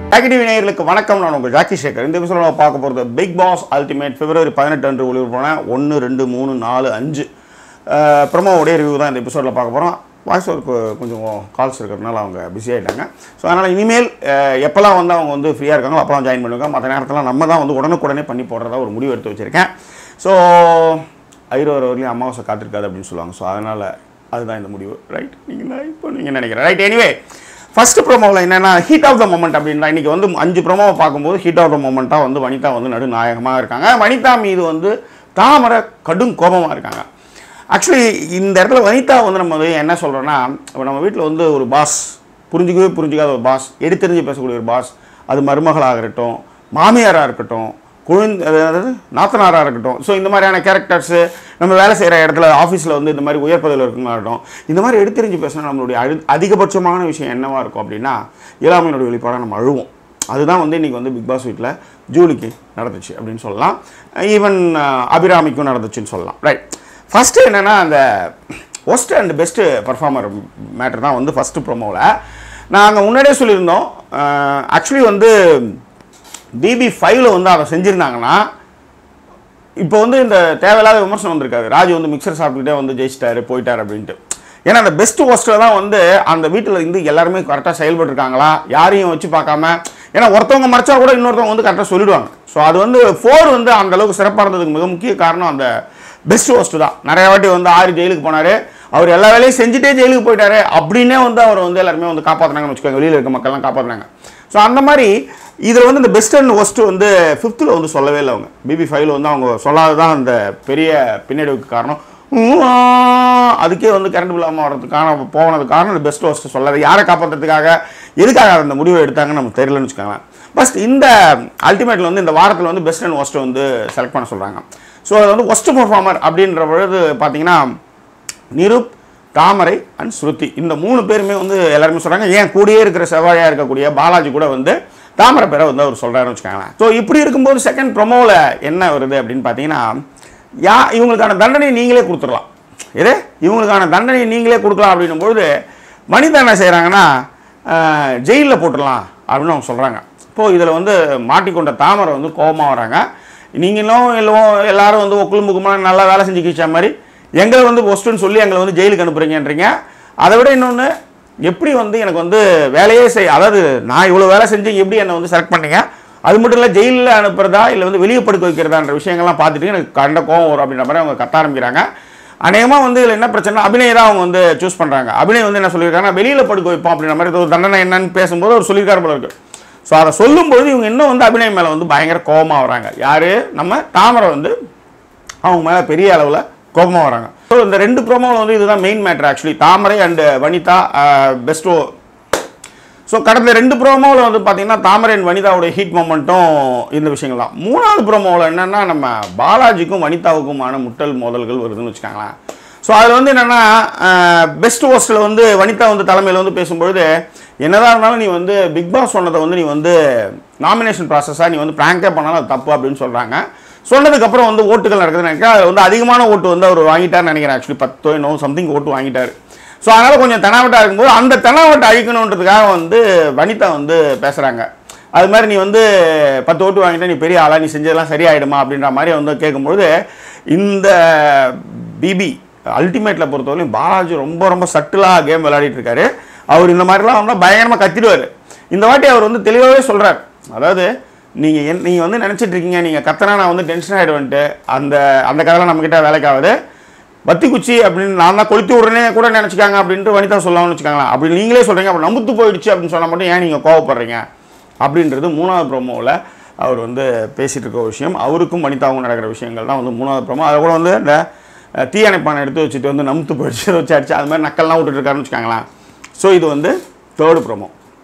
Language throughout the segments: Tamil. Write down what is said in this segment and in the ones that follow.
டாக்கி நேயர்களுக்கு வணக்கம் நான் உங்கள் ஜாக்கி சேகர் இந்த எபிசோட நம்ம பார்க்க போகிறது பிக் பாஸ் அல்டிமேட் பிப்ரவரி பதினெட்டு அன்று ஒளிபரப்பான ஒன்று ரெண்டு மூணு நாலு அஞ்சு ப்ரொமோவுடைய ரிவ்யூ தான் இந்த எபிசோடில் பார்க்க போகிறோம் வாய்ஸ் ஒர்க்கு கொஞ்சம் கால்ஸ் இருக்கிறதுனால அவங்க பிஸி ஆகிட்டாங்க ஸோ அதனால் இனிமேல் அஹ், எப்போல்லாம் வந்து அவங்க வந்து ஃப்ரீயாக இருக்காங்களோ அப்போலாம் ஜாயின் பண்ணுவாங்க மற்ற நேரத்தில் நம்ம தான் வந்து உடனுக்குடனே பண்ணி போடுறதா ஒரு முடிவு எடுத்து வச்சுருக்கேன் ஸோ ஐரோ வரலையும் அமாவாசை காத்திருக்காது அப்படின்னு சொல்லுவாங்க ஸோ அதனால் அதுதான் இந்த முடிவு ரைட் நீங்கள் லைக் பண்ணுவீங்கன்னு நினைக்கிறேன் ரைட் எனிவே ஃபர்ஸ்ட் ப்ரோமோவில் என்னென்னா ஹீட் ஆஃப் த மொமெண்ட் அப்படின்னா இன்றைக்கி வந்து அஞ்சு ப்ரோமோவை பார்க்கும்போது ஹீட் ஆஃப் த மொமெண்ட்டாக வந்து வனிதா வந்து நடுநாயகமாக இருக்காங்க வனிதா மீது வந்து தாமரை கடும் கோபமாக இருக்காங்க ஆக்சுவலி இந்த இடத்துல வனிதா வந்து நம்ம வந்து என்ன சொல்கிறோன்னா இப்போ நம்ம வீட்டில் வந்து ஒரு பாஸ் புரிஞ்சிக்கவே புரிஞ்சிக்காத ஒரு பாஸ் எடுத்தெறிஞ்சு பேசக்கூடிய ஒரு பாஸ் அது மருமகளாக இருக்கட்டும் மாமியாராக இருக்கட்டும் குழந்தை அதாவது நாத்தனாராக இருக்கட்டும் ஸோ இந்த மாதிரியான கேரக்டர்ஸு நம்ம வேலை செய்கிற இடத்துல ஆஃபீஸில் வந்து இந்த மாதிரி உயர் பதவியில் இருக்கவங்களா இருக்கட்டும் இந்த மாதிரி எடுத்தெறிஞ்சு பேசினா நம்மளுடைய அழு அதிகபட்சமான விஷயம் என்னவா இருக்கும் அப்படின்னா இயலாமையினுடைய வெளிப்பாடாக நம்ம அழுவோம் அதுதான் வந்து இன்றைக்கி வந்து பிக் பாஸ் வீட்டில் ஜூலிக்கு நடந்துச்சு அப்படின்னு சொல்லலாம் ஈவன் அபிராமிக்கும் நடந்துச்சுன்னு சொல்லலாம் ரைட் ஃபஸ்ட்டு என்னென்னா அந்த worst and best performer matter தான் வந்து ஃபஸ்ட்டு ப்ரோமோவில் நாங்கள் முன்னாடியே சொல்லியிருந்தோம் ஆக்சுவலி வந்து பிபி ஃபைவ்ல வந்து அதை செஞ்சுருந்தாங்கன்னா இப்போ வந்து இந்த தேவையில்லாத விமர்சனம் வந்திருக்காரு ராஜு வந்து மிக்சர் சாப்பிட்டுக்கிட்டே வந்து ஜெயிச்சிட்டாரு போயிட்டார் அப்படின்ட்டு ஏன்னா அந்த பெஸ்ட் ஒஸ்ட்டில் தான் வந்து அந்த வீட்டில் இருந்து எல்லாருமே கரெக்டாக செயல்பட்டுருக்காங்களா யாரையும் வச்சு பார்க்காம ஏன்னா ஒருத்தவங்க மறைச்சா கூட இன்னொருத்தவங்க வந்து கரெக்டாக சொல்லிடுவாங்க ஸோ அது வந்து ஃபோர் வந்து அந்த அளவுக்கு சிறப்பாக இருந்ததுக்கு மிக முக்கிய காரணம் அந்த பெஸ்ட் ஒஸ்ட்டு தான் நிறைய வாட்டி வந்து ஆறு ஜெயிலுக்கு போனார் அவர் எல்லா வேலையும் செஞ்சுட்டே ஜெயிலுக்கு போயிட்டாரு அப்படின்னே வந்து அவர் வந்து எல்லாருமே வந்து காப்பாற்றினாங்கன்னு வச்சுக்கோங்க வெளியில் இருக்க மக்கள்லாம் காப்பாற்றினாங்க ஸோ அந்த மாதிரி இதில் வந்து இந்த பெஸ்ட் அண்ட் ஒஸ்ட்டு வந்து ஃபிஃப்த்தில் வந்து சொல்லவே இல்லை அவங்க பிபி ஃபைவ்ல வந்து அவங்க சொல்லாததான் அந்த பெரிய பின்னடைவுக்கு காரணம் உம், ஆ, அதுக்கே வந்து கரண்ட் பில் இல்லாமல் வர்றதுக்கான போனது காரணம் இந்த பெஸ்ட் ஒஸ்ட்டு சொல்லாது யாரை காப்பாற்றுறதுக்காக எதுக்காக அந்த முடிவை எடுத்தாங்கன்னு நமக்கு தெரியலன்னு வச்சுக்கோங்களேன் ஃபஸ்ட் இந்த அல்டிமேட்டில் வந்து இந்த வாரத்தில் வந்து பெஸ்ட் அண்ட் ஒஸ்ட்டு வந்து செலக்ட் பண்ண சொல்கிறாங்க ஸோ அது வந்து ஒஸ்ட் பர்ஃபார்மர் அப்படின்ற பொழுது பார்த்தீங்கன்னா நிருப் தாமரை அண்ட் ஸ்ருதி இந்த மூணு பேருமே வந்து எல்லாருமே சொல்கிறாங்க ஏன் கூடயே இருக்கிற செவ்வாழையாக இருக்கக்கூடிய பாலாஜி கூட வந்து தாமரை பேரை வந்து அவர் சொல்கிறாருன்னு வச்சுக்கோங்களேன் ஸோ இப்படி இருக்கும்போது செகண்ட் ப்ரொமோவில் என்ன வருது அப்படின்னு பார்த்தீங்கன்னா யா இவங்களுக்கான தண்டனை நீங்களே கொடுத்துடலாம் எது இவங்களுக்கான தண்டனை நீங்களே கொடுக்கலாம் அப்படின்னும் பொழுது மனிதன் என்ன செய்கிறாங்கன்னா ஜெயிலில் போட்டுடலாம் அப்படின்னு அவங்க சொல்கிறாங்க இப்போது இதில் வந்து மாட்டிக்கொண்ட தாமரை வந்து கோபமாக வராங்க நீங்களும் எல்லாம் எல்லாரும் வந்து ஒக்குலும் முக்குமாக நல்லா வேலை செஞ்சு கிச்சா மாதிரி எங்களை வந்து ஒஸ்ட்டுன்னு சொல்லி எங்களை வந்து ஜெயிலுக்கு அனுப்புறீங்கன்றீங்க அதை விட இன்னொன்று எப்படி வந்து எனக்கு வந்து வேலையே செய் அதாவது நான் இவ்வளோ வேலை செஞ்சு எப்படி என்னை வந்து செலக்ட் பண்ணீங்க அது மட்டும் இல்லை ஜெயிலில் அனுப்புறதா இல்லை வந்து வெளியே படுக்க வைக்கிறதான்ற விஷயங்கள்லாம் பார்த்துட்டு எனக்கு கண்ட கோவம் வரும் அப்படின்ற மாதிரி அவங்க கத்த ஆரம்பிக்கிறாங்க அநேகமாக வந்து இதில் என்ன பிரச்சனை அபிநய் தான் அவங்க வந்து சூஸ் பண்ணுறாங்க அபிநய் வந்து என்ன சொல்லியிருக்காங்கன்னா வெளியில் படுக்க வைப்போம் அப்படின்ற மாதிரி இது ஒரு தண்டனை என்னன்னு பேசும்போது அவர் சொல்லியிருக்காரு போல இருக்கு ஸோ அதை சொல்லும்போது இவங்க இன்னும் வந்து அபிநய் மேலே வந்து பயங்கர கோபமாக வராங்க யார் நம்ம தாமரை வந்து அவங்க மேலே பெரிய அளவில் கோபமாக வராங்க ஸோ இந்த ரெண்டு ப்ரோமோவில் வந்து இதுதான் main matter actually Thamarai and Vanitha பெஸ்டோ ஸோ கடந்த ரெண்டு ப்ரோமோவில் வந்து பார்த்தீங்கன்னா தாமரை அண்ட் வனிதாவுடைய ஹீட் மொமெண்ட்டும் இந்த விஷயங்கள் தான் மூணாவது ப்ரோமோவில் என்னென்னா நம்ம பாலாஜிக்கும் வனிதாவுக்குமான முட்டல் மோதல்கள் வருதுன்னு வச்சுக்காங்களேன் ஸோ அதில் வந்து என்னென்னா பெஸ்ட் ஹோஸ்டில் வந்து வனிதா வந்து தலைமையில் வந்து பேசும்பொழுது என்னதான் இருந்தாலும் நீ வந்து பிக் பாஸ் சொன்னதை வந்து நீ வந்து நாமினேஷன் ப்ராசஸாக நீ வந்து ப்ராங்கே பண்ணாலும் அது தப்பு அப்படின்னு சொல்கிறாங்க சொன்னதுக்கப்புறம் வந்து ஓட்டுகள் நடக்குதுன்னு நினைக்கிறேன் அதில் வந்து அதிகமான ஓட்டு வந்து அவர் வாங்கிட்டார்னு நினைக்கிறேன் ஆக்சுவலி பத்தோ இன்னும் சம்திங் ஓட்டு வாங்கிட்டார் ஸோ அதனால் கொஞ்சம் தெனாவட்டாக இருக்கும்போது அந்த தெனாவட்டை அழிக்கணுன்றதுக்காக வந்து வனிதா வந்து பேசுகிறாங்க அது மாதிரி நீ வந்து பத்து ஓட்டு வாங்கிட்டா நீ பெரிய ஆளா நீ செஞ்சதெல்லாம் சரியாயிடுமா அப்படின்ற மாதிரி வந்து கேட்கும்பொழுது இந்த பிபி அல்டிமேட்டில் பொறுத்தவரையும் பாலாஜி ரொம்ப ரொம்ப சட்டிலாக கேம் விளையாடிட்டு இருக்காரு அவர் இந்த மாதிரிலாம் வந்து பயங்கரமாக கத்திடுவார் இந்த வாட்டி அவர் வந்து தெளிவாகவே சொல்கிறார் அதாவது நீங்கள் என் நீங்கள் வந்து நினச்சிட்டு இருக்கீங்க நீங்கள் கத்தனா நான் வந்து டென்ஷன் ஆகிடுவேன்ட்டு அந்த அந்த கதைலாம் நம்மக்கிட்ட வேலைக்காகுது பத்தி குச்சி அப்படின்னு நான் தான் கொளுத்தி விட்றேனே கூட நினச்சிக்காங்க அப்படின்ட்டு வனிதா சொல்லலாம்னு வச்சுக்காங்களா அப்படி நீங்களே சொல்கிறீங்க அப்போ நம்புத்து போயிடுச்சு அப்படின்னு சொன்னால் மட்டும் ஏன் நீங்கள் கோவப்படுறீங்க அப்படின்றது மூணாவது ப்ரோமோவில் அவர் வந்து பேசிகிட்டு இருக்க ஒரு விஷயம் அவருக்கும் வனிதாவுக்கும் நடக்கிற விஷயங்கள் தான் வந்து மூணாவது ப்ரோமோ அதை கூட வந்து இந்த அஹ், தீயணைப்பானை எடுத்து வச்சுட்டு வந்து நமுத்து போயிடுச்சு அதை வச்சு அடிச்சு அது மாதிரி நக்கல்லாம் விட்டுட்டு இருக்காருன்னு வச்சுக்காங்களேன் ஸோ இது வந்து தேர்டு ப்ரோமோ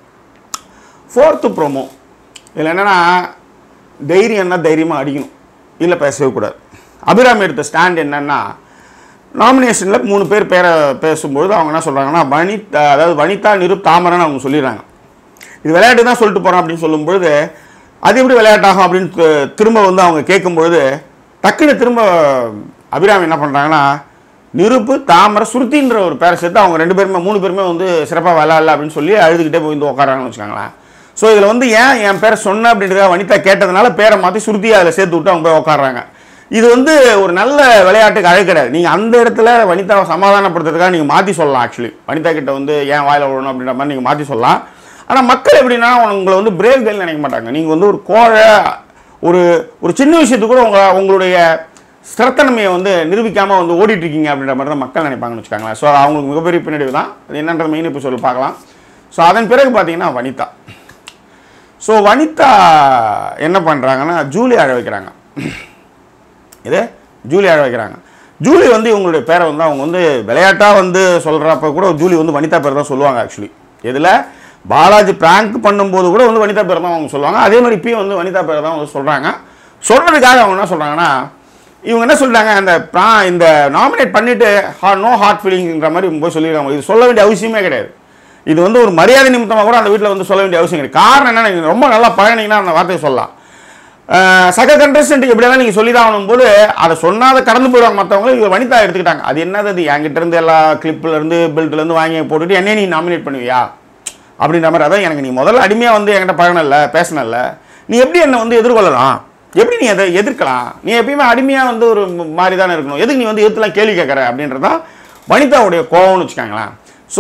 ஃபோர்த்து ப்ரோமோ இதில் என்னென்னா தைரியம்னா தைரியமாக அடிக்கணும் இல்லை பேசவே கூடாது அபிராமி எடுத்த ஸ்டாண்ட் என்னன்னா நாமினேஷனில் மூணு பேர் பேரை பேசும்பொழுது அவங்க என்ன சொல்கிறாங்கன்னா வனிதா அதாவது வனிதா நிருப் தாமரன்னு அவங்க சொல்லிடுறாங்க இது விளையாட்டு தான் சொல்லிட்டு போகிறோம் அப்படின்னு சொல்லும்பொழுது அது எப்படி விளையாட்டாகும் அப்படின்னு தி- திரும்ப வந்து அவங்க கேட்கும்பொழுது டக்குன்னு திரும்ப அபிராமி என்ன பண்ணுறாங்கன்னா நிருப்பு தாமரை சுருத்தின்ற ஒரு பேரை சேர்த்து அவங்க ரெண்டு பேருமே மூணு பேருமே வந்து சிறப்பாக விளையாடல அப்படின்னு சொல்லி அழுதுகிட்டே போய் வந்து உட்காராங்கன்னு வச்சுக்கோங்களேன் ஸோ இதில் வந்து ஏன் என் பேரை சொன்ன அப்படின்றத வனிதா கேட்டதுனால பேரை மாற்றி சுருதி அதில் சேர்த்து விட்டு அவங்க போய் உட்காடுறாங்க இது வந்து ஒரு நல்ல விளையாட்டுக்கு அழகு கிடையாது நீங்கள் அந்த இடத்துல வனிதாவை சமாதானப்படுத்துறதுக்காக நீங்கள் மாற்றி சொல்லலாம் ஆக்சுவலி வனிதா கிட்ட வந்து ஏன் வாயில விடணும் அப்படின்ற மாதிரி நீங்கள் மாற்றி சொல்லலாம் ஆனால் மக்கள் எப்படின்னா உங்களை வந்து பிரேவ் கேர்ள் நினைக்க மாட்டாங்க நீங்கள் வந்து ஒரு கோழை ஒரு ஒரு சின்ன விஷயத்துக்கு கூட உங்க உங்களுடைய ஸ்திரத்தன்மையை வந்து நிரூபிக்காமல் வந்து ஓடிட்டு இருக்கீங்க அப்படின்ற மாதிரி தான் மக்கள் நினைப்பாங்கன்னு வச்சுக்காங்களேன் ஸோ அவங்களுக்கு மிகப்பெரிய பின்னடைவு தான் அது என்னன்ற மெயின் எபிசோட பார்க்கலாம் ஸோ அதன் பிறகு பார்த்தீங்கன்னா வனிதா ஸோ வனிதா என்ன பண்ணுறாங்கன்னா ஜூலி அழ வைக்கிறாங்க இது ஜூலி அழ வைக்கிறாங்க ஜூலி வந்து இவங்களுடைய பேரை வந்து அவங்க வந்து விளையாட்டாக வந்து சொல்கிறப்ப கூட ஜூலி வந்து வனிதா பேர் தான் சொல்லுவாங்க ஆக்சுவலி இதில் பாலாஜி ப்ராங்க் பண்ணும்போது கூட வந்து வனிதா பேர் தான் அவங்க சொல்லுவாங்க அதே மாதிரி இப்பயும் வந்து வனிதா பேர் தான் வந்து சொல்கிறாங்க சொல்கிறதுக்காக அவங்க என்ன சொல்கிறாங்கன்னா இவங்க என்ன சொல்லிட்டாங்க அந்த ப்ரா இந்த நாமினேட் பண்ணிவிட்டு ஹார்ட் நோ ஹார்ட் ஃபீலிங்ன்ற மாதிரி இவங்க போய் சொல்லிடுறாங்க இது சொல்ல வேண்டிய அவசியமே கிடையாது இது வந்து ஒரு மரியாதை நிமித்தமாக கூட அந்த வீட்டில் வந்து சொல்ல வேண்டிய அவசியம் கிடையாது காரணம் என்ன நீங்கள் ரொம்ப நல்லா பழகினீங்கன்னா அந்த வார்த்தையை சொல்லலாம் அஹ் சக கண்டஸ்டன்ட் எப்படியெல்லாம் நீங்கள் சொல்லி தான் ஆகணும் போது அதை சொன்னா அதை கடந்து போயிடுவாங்க மற்றவங்க இவங்க வனிதா எடுத்துக்கிட்டாங்க அது என்னது அது என்கிட்ட இருந்து எல்லா கிளிப்ல இருந்து பெல்ட்ல இருந்து வாங்கி போட்டுட்டு என்னைய நீ நாமினேட் பண்ணுவியா அப்படின்ற மாதிரி அதான் எனக்கு நீ முதல்ல அடிமையாக வந்து என்கிட்ட பழகணல்ல பேசினல்ல நீ எப்படி என்னை வந்து எதிர்கொள்ளலாம் எப்படி நீ அதை எதிர்க்கலாம் நீ எப்பயுமே அடிமையாக வந்து ஒரு மாதிரி தானே இருக்கணும் எதுக்கு நீ வந்து எதிர்த்துலாம் கேள்வி கேட்குற அப்படின்றது தான் வனிதாவுடைய கோவம்னு வச்சுக்காங்களேன் ஸோ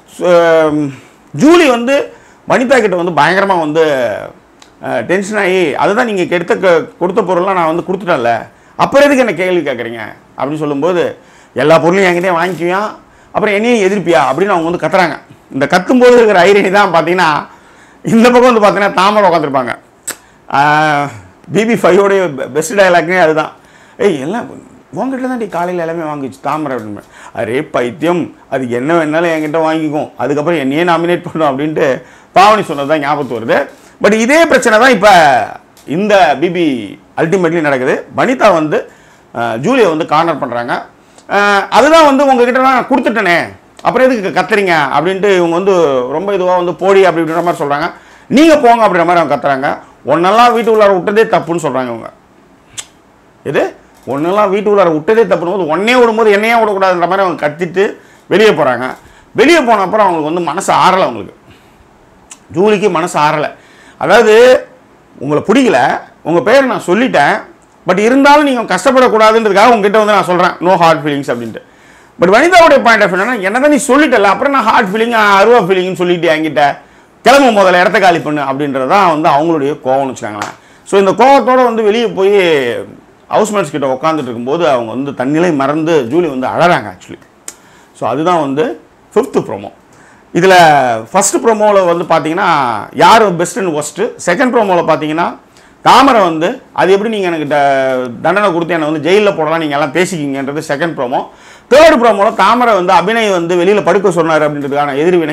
ஜூலி வந்து வனிதா கிட்ட வந்து பயங்கரமாக வந்து டென்ஷன் ஆகி அதுதான் நீங்கள் எடுத்த க- கொடுத்த பொருள்லாம் நான் வந்து கொடுத்துட்டேன்ல அப்புறம் எதுக்கு என்ன கேள்வி கேட்குறீங்க அப்படின்னு சொல்லும்போது எல்லா பொருளையும் என்கிட்டயே வாங்கிக்குவியா அப்புறம் என்னையும் எதிர்ப்பியா அப்படின்னு அவங்க வந்து கத்துறாங்க இந்த கத்தும்போது இருக்கிற ஐரணி தான் பார்த்தீங்கன்னா இந்த பக்கம் வந்து பார்த்தீங்கன்னா தாமரை உட்காந்துருப்பாங்க பிபி ஃபைவோடைய பெஸ்ட் டயலாக்னே அதுதான் ஏய் எல்லாம் உங்ககிட்ட தான் காலையில் எல்லாமே வாங்கிச்சு தாமரை அப்படின்னு அரே பைத்தியம் அது என்ன வேணாலும் என்கிட்ட வாங்கிக்கும் அதுக்கப்புறம் என்னையே நாமினேட் பண்ணும் அப்படின்ட்டு பாவனி சொன்னது தான் ஞாபகத்து வருது பட் இதே பிரச்சனை தான் இப்போ இந்த பிபி அல்டிமேட்லி நடக்குது வனிதா வந்து அஹ், ஜூலியை வந்து கார்னர் பண்ணுறாங்க அதுதான் வந்து உங்ககிட்ட நான் கொடுத்துட்டேனே அப்புறம் எதுக்கு கத்துறீங்க அப்படின்ட்டு இவங்க வந்து ரொம்ப இதுவாக வந்து போடி அப்படி இப்படின்ற மாதிரி சொல்கிறாங்க நீங்கள் போங்க அப்படின்ற மாதிரி அவங்க கத்துறாங்க ஒன்னெல்லாம் வீட்டு உள்ளார விட்டதே தப்புன்னு சொல்கிறாங்க இவங்க இது ஒன்றெல்லாம் வீட்டு உள்ளார விட்டதே தப்புன்னு போது ஒன்னே விடும்போது என்னையே விடக்கூடாதுன்ற மாதிரி அவங்க கத்திட்டு வெளியே போகிறாங்க வெளியே போன அப்புறம் அவங்களுக்கு வந்து மனசு ஆறலை அவங்களுக்கு ஜூலிக்கு மனசு ஆறலை அதாவது உங்களை பிடிக்கல உங்கள் பேர் நான் சொல்லிட்டேன் பட் இருந்தாலும் நீங்கள் கஷ்டப்படக்கூடாதுன்றதுக்காக உங்ககிட்ட வந்து நான் சொல்கிறேன் நோ ஹார்ட் ஃபீலிங்ஸ் அப்படின்ட்டு பட் வனிதாவுடைய பாயிண்ட் ஆஃப் என்னன்னா என்னதான் நீ சொல்லிட்டல அப்புறம் நான் ஹார்ட் ஃபீலிங் அருவா ஃபீலிங்னு சொல்லிட்டு என்கிட்ட கிளம்பு முதல்ல இடத்த காலி பண்ணு அப்படின்றது தான் வந்து அவங்களுடைய கோவம்னு வச்சுக்காங்களேன் ஸோ இந்த கோவத்தோட வந்து வெளியே போய் ஹவுஸ்மேட்ஸ் கிட்ட உட்காந்துட்டு இருக்கும்போது அவங்க வந்து தன்னிலை மறந்து ஜூலி வந்து அழறாங்க ஆக்சுவலி ஸோ அதுதான் வந்து ஃபிஃப்த்து ப்ரோமோ இதில் ஃபஸ்ட்டு ப்ரோமோவில் வந்து பார்த்தீங்கன்னா யார் பெஸ்ட் அண்ட் ஒஸ்ட்டு செகண்ட் ப்ரோமோவில் பார்த்தீங்கன்னா தாமரை வந்து அது எப்படி நீங்கள் எனக்கு த- தண்டனை கொடுத்து என்னை வந்து ஜெயிலில் போடலாம் நீங்கள் எல்லாம் பேசிக்கிங்கன்றது செகண்ட் ப்ரோமோ தேர்ட் ப்ரோமோவில் தாமரை வந்து அபிநய் வந்து வெளியில் படுக்க சொன்னார் அப்படின்றதுக்கான எதிர்வினை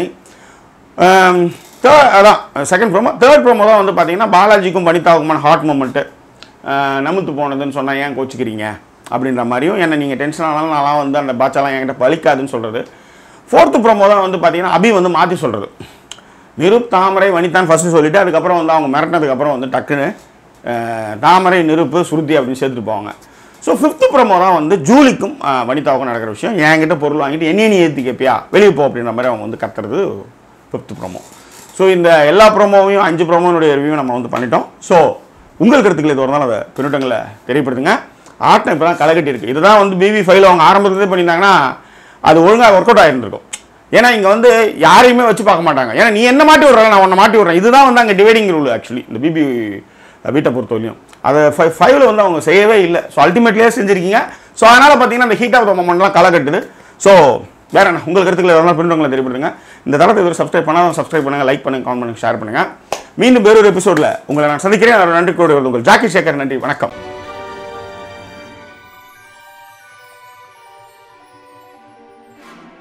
தேர்ட் அதான் செகண்ட் ப்ரோமோ தேர்ட் ப்ரோமோ தான் வந்து பார்த்தீங்கன்னா பாலாஜிக்கும் வனிதாவுக்குமான ஹாட் மூமெண்ட்டு நமுத்து போனதுன்னு சொன்னால் ஏன் கோச்சிக்கிறீங்க அப்படின்ற மாதிரியும் என்னை நீங்கள் டென்ஷன் ஆனாலும் நான்லாம் வந்து அந்த பாச்சாலாம் என்கிட்ட பலிக்காதுன்னு சொல்கிறது ஃபோர்த்து ப்ரோமோ தான் வந்து பார்த்தீங்கன்னா அபி வந்து மாற்றி சொல்கிறது நிருப் தாமரை வனிதான் ஃபஸ்ட்டு சொல்லிட்டு அதுக்கப்புறம் வந்து அவங்க மிரட்டினதுக்கப்புறம் வந்து டக்குன்னு அஹ், தாமரை நிருப்பு சுருதி அப்படின்னு சேர்த்துட்டு போவாங்க ஸோ ஃபிஃப்த்து ப்ரோமோ தான் வந்து ஜூலிக்கும் அஹ், வனிதாவுக்கும் நடக்கிற விஷயம் என்கிட்ட பொருள் வாங்கிட்டு என்னைய நீ ஏற்றி கேட்பியா வெளியே போ அப்படின்ற மாதிரி அவங்க வந்து கத்துறது ஃபிஃப்த்து ப்ரோமோ ஸோ இந்த எல்லா ப்ரோமோவையும் அஞ்சு ப்ரோமோனுடைய ரிவ்யூ நம்ம வந்து பண்ணிட்டோம் ஸோ உங்கள் கருத்துக்கள் இது ஒரு நாள் அதை பின்னூட்டங்களை தெரியப்படுத்துங்க ஆட்டம் இப்போ தான் களைகட்டி இருக்குது இதுதான் வந்து பிபி ஃபைவ்ல அவங்க ஆரம்பத்திலே பண்ணியிருந்தாங்கன்னா அது ஒழுங்காக ஒர்க் அவுட் ஆகிருந்திருக்கும் ஏன்னா இங்கே வந்து யாரையுமே வச்சு பார்க்க மாட்டாங்க ஏன்னா நீ என்ன மாட்டி விட்றல நான் உன்னை மாட்டி விட்றேன் இதுதான் வந்து அங்கே டிவைடிங் ரூல் ஆக்சுவலி இந்த பிபி வீட்டை பொறுத்தவரையும் அதை ஃபைவ் ஃபைவ்ல வந்து அவங்க செய்யவே இல்லை ஸோ அல்டிமேட்லியே செஞ்சுருக்கீங்க ஸோ அதனால் பார்த்தீங்கன்னா அந்த ஹீட் ஆஃப் த மொமெண்ட்லாம் களை கட்டுது ஸோ வேற என்ன உங்கள் கருத்துக்களை எவ்வளோ பின்னங்களை தெரியப்படுத்துங்க இந்த தளத்தை இவர் சப்ஸ்கிரைப் பண்ணால் சப்ஸ்கிரைப் பண்ணுங்கள் லைக் பண்ணுங்கள் கமெண்ட் பண்ணுங்கள் ஷேர் பண்ணுங்கள் மீண்டும் வேறொரு எபிசோடில் உங்களை நான் சந்திக்கிறேன் அதோட நன்றி கூட உங்கள் ஜாக்கி சேகர் நன்றி வணக்கம்